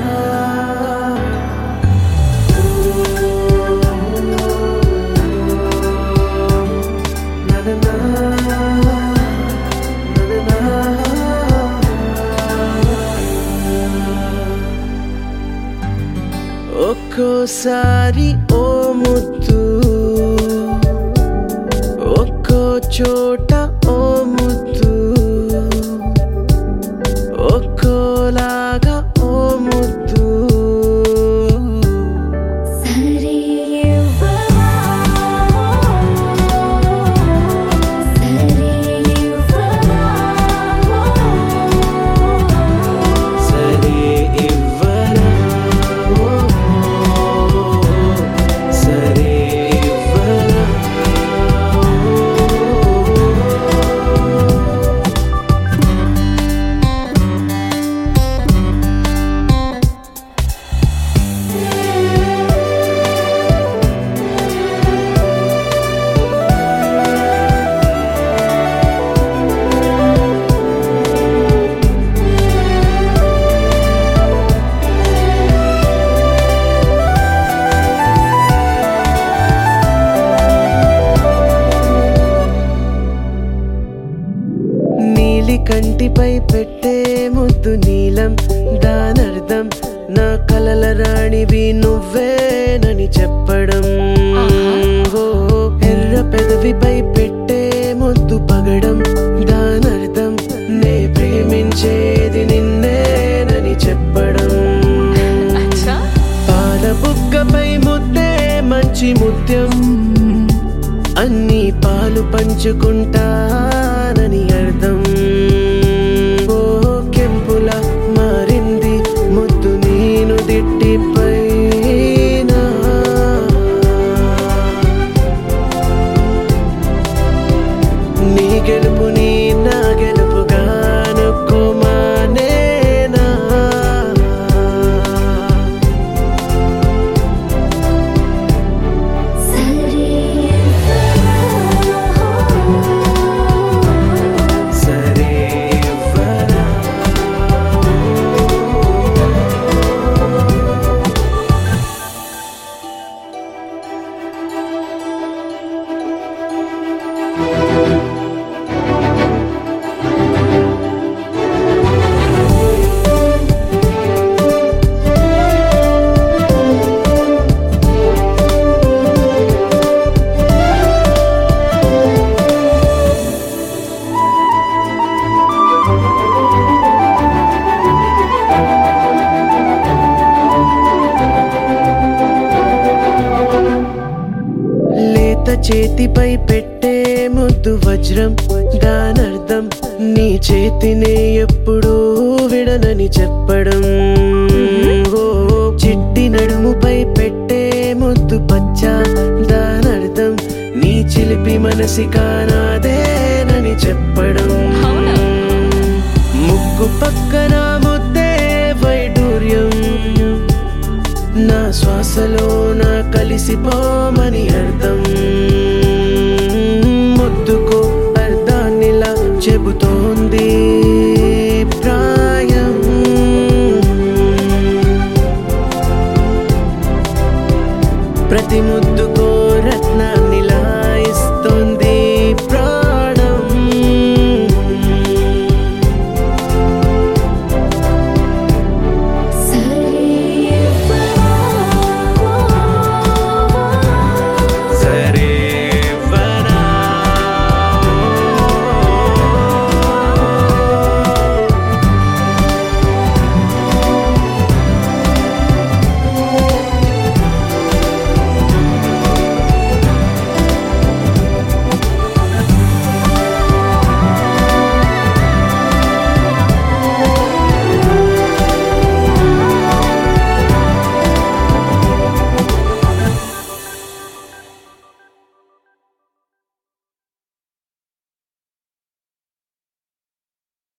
ఒక్కోసారి ఓ ముద్దు ఒక్కో చోట ఓ ముద్దు ఒక్కోలాగా ఓ ముద్దు సరే ఇవ్వవా సరే ఇవ్వవా సరే ఇవ్వరా ఓ, సరే ఇవ్వరా నీలి కంటిపై పెట్టే ముద్దు నీలం దానర్థం నా కలల రాణివి నువ్వేనని చెప్పడం ఓ ఎర్ర పెదవిపై పెట్టే ముద్దు పగడం దానర్థం నే ప్రేమించేది నిన్నేనని చెప్పడం పాల బుగ్గపై ముద్దే మంచి ముత్యం అన్ని పాలు పంచుకుంటానని అర్థం ఓ కెంపుల మారింది ముద్దు నేను దిట్టిపైన నీ గెలుపు నీ నా గెలుపుగా అనుకోమానేనా సరే సరే ఇవ్వరా లేత చేతిపై పెట్టే ముద్దు వజ్రం దానర్థం నీ చేతినే ఎప్పుడూ విడనని చెప్పడం ఓ చిట్టి నడుముపై పెట్టే ముద్దు పచ్చ దానర్థం నీ చిలిపి మనసి కానాదేనని చెప్పడం ముక్కు పక్కన ముద్దే వైడూర్యం నా శ్వాసలో నా కలిసిపోమని అర్థం ముద్దుకు అర్థాన్నిలా చెబుతోంది ప్రాయం ప్రతి ముద్దుకో రత్న